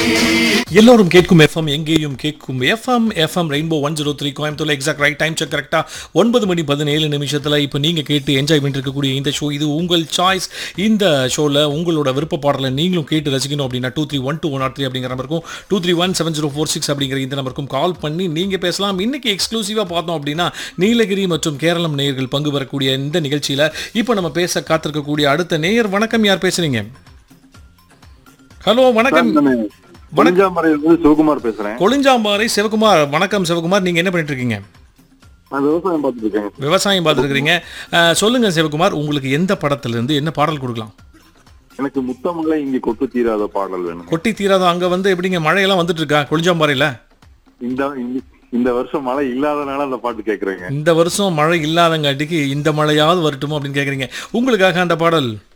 எல்லோரும் கேட்கும் எஃப்எம் எங்கேயும் கேட்கும் FM FM rainbow one zero three Coimbatore exact right time check கரெக்டாக ஒன்பது மணி பதினேழு நிமிஷத்தில் இப்போ நீங்கள் கேட்டு என்ஜாய் பண்ணிட்டு இருக்கக்கூடிய இந்த ஷோ இது உங்கள் சாய்ஸ் இந்த ஷோவில் உங்களோட விருப்ப பாடலை நீங்களும் கேட்டு ரசிக்கணும் அப்படின்னா two three one two one three அப்படிங்கிற நம்பருக்கும் two three one seven zero four six அப்படிங்கிற இந்த நம்பருக்கும் கால் பண்ணி நீங்கள் பேசலாம் இன்னைக்கு எக்ஸ்க்ளூசிவாக பார்த்தோம் அப்படின்னா நீலகிரி மற்றும் கேரளம் நேயர்கள் பங்கு பெறக்கூடிய இந்த நிகழ்ச்சியில் இப்போ நம்ம பேச காத்திருக்கக்கூடிய அடுத்த நேயர் வணக்கம் யார் பேசுறீங்க ஹலோ வணக்கம் வணக்கமறையிலிருந்து சிவகுமார் பேசுறேன் கொளிஞ்சாம்பாறை சிவகுமார் வணக்கம் சிவகுமார் நீங்க என்ன பண்ணிட்டு இருக்கீங்க நான் விவசாயம் பார்த்துட்டு இருக்கேன் விவசாயம் பார்த்துருக்கீங்க சொல்லுங்க சிவகுமார் உங்களுக்கு எந்த படத்துல இருந்து என்ன பாடல் கொடுக்கலாம் எனக்கு முத்தமலை இங்க கொட்டு தீராத பாடல் வேணும் கொட்டி தீராத அங்க வந்து எப்படிங்க மழையெல்லாம் வந்துட்டு இருக்கா கொளிஞ்சாம்பாறையில இந்த இந்த- இந்த வருஷம் மழை இல்லாதனால அந்த பாட்டு கேக்குறேங்க இந்த வருஷம் மழை இல்லாதங்காட்டிக்கு இந்த மழையாவது வரட்டுமோ அப்படின்னு கேக்குறீங்க உங்களுக்காக அந்த பாடல்